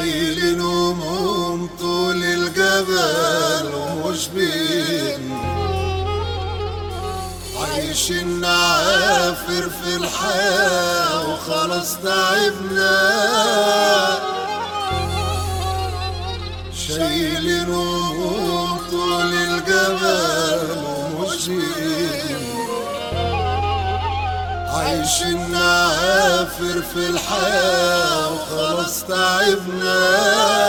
شايلين هموم طول الجبل ومش بين عايشين نعافر في الحياة وخلاص تعبنا شايلين هموم طول الجبل ومش بين عايشين نعافر في الحياة وخلاص تعبنا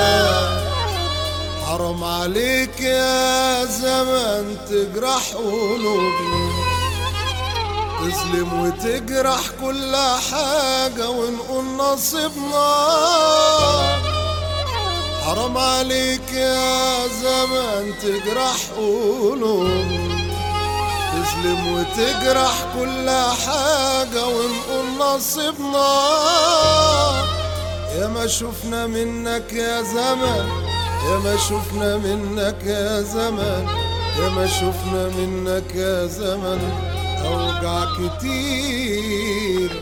حرام عليك يا زمن تجرح قلوبنا تظلم وتجرح كل حاجة ونقول نصيبنا حرام عليك يا زمن تجرح قلوبنا تظلم وتجرح كل حاجة ونقول نصيبنا يا ما شفنا منك يا زمن يا ما شفنا منك يا زمن يا ما شفنا منك يا زمن أوجع كتير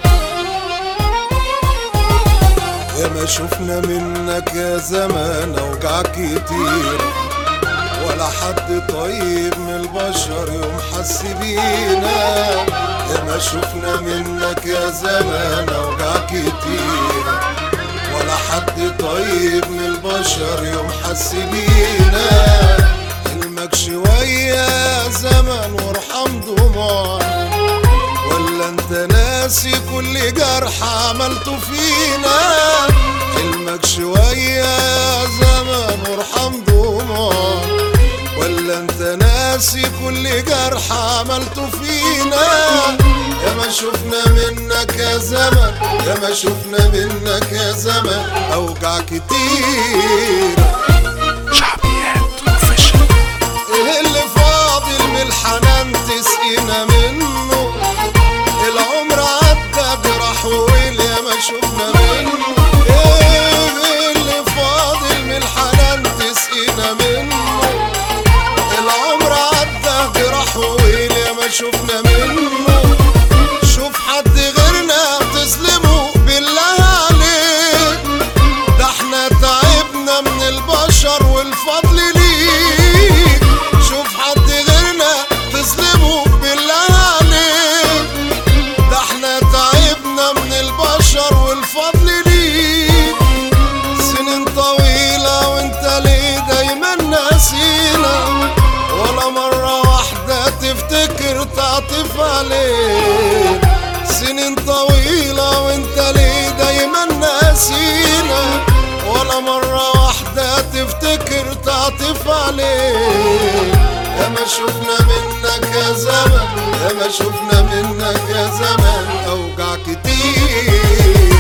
يا ما شفنا منك يا زمان أوجع كتير ولا حد طيب من البشر يوم حس بينا يا ما شفنا منك يا زمان أوجع كتير ولا حد طيب من البشر يوم حس بينا حلمك شوية يا زمن وارحم دموعنا ولا انت ناسي كل جرح عملته فينا حلمك شوية يا زمن وارحم دموعنا ولا انت ناسي كل جرح عملته فينا يا ما شفنا منك يا زمن يا ما شفنا منك يا زمن اوجع كتير شعبيات اوفيشال ايه اللي فاضل من الحنان تسقينا منه العمر عدى جراح ويل يا ما شفنا منه ايه اللي فاضل من الحنان تسقينا منه العمر عدى جراح ويل يا ما شفنا منه شوف حد غيرنا تظلمه بالله عليك ده احنا تعبنا من البشر والفضل ليك شوف حد غيرنا تظلمه بالله عليك ده احنا تعبنا من البشر والفضل ليك سنين طويلة وانت ليه دايما ناسينا ولا مرة واحدة تفتكر تعطف عليك سنين طويلة وانت ليه دايما ناسينا ولا مرة واحدة تفتكر تعطف عليك يا ما شفنا منك يا زمن يا ما شفنا منك يا زمن اوجع كتير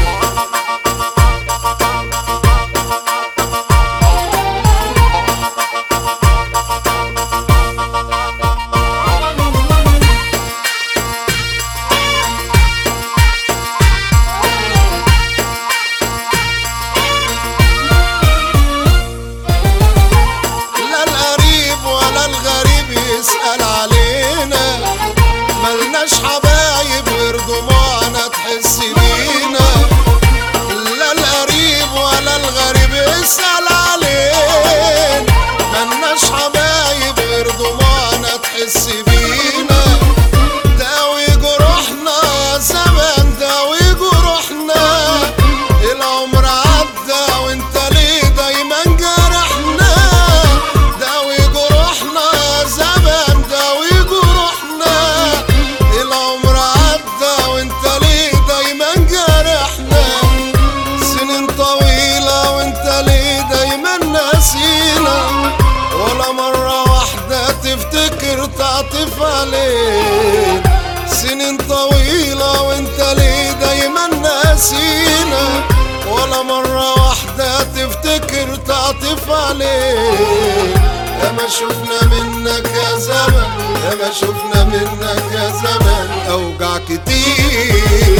لا القريب ولا الغريب يسأل علينا ملناش حبايب غير دموعنا تحس بينا لا القريب ولا الغريب يسأل علينا ملناش حبايب غير دموعنا تحس بينا داوي جروحنا يا زمان داوي جروحنا العمر عدى وانت ليه دايما جرحنا داوي جروحنا يا زمان داوي جروحنا العمر عدى وانت ليه دايما جرحنا سنين طويلة وانت ليه دايما ناسينا ولا مرة واحدة تفتكر تعطف عليك سنين طويلة وانت ليه دايما ناسينا ولا مرة واحدة تفتكر تعطف عليك يا ما شفنا منك يا زمن يا ما شفنا منك يا زمن اوجع كتير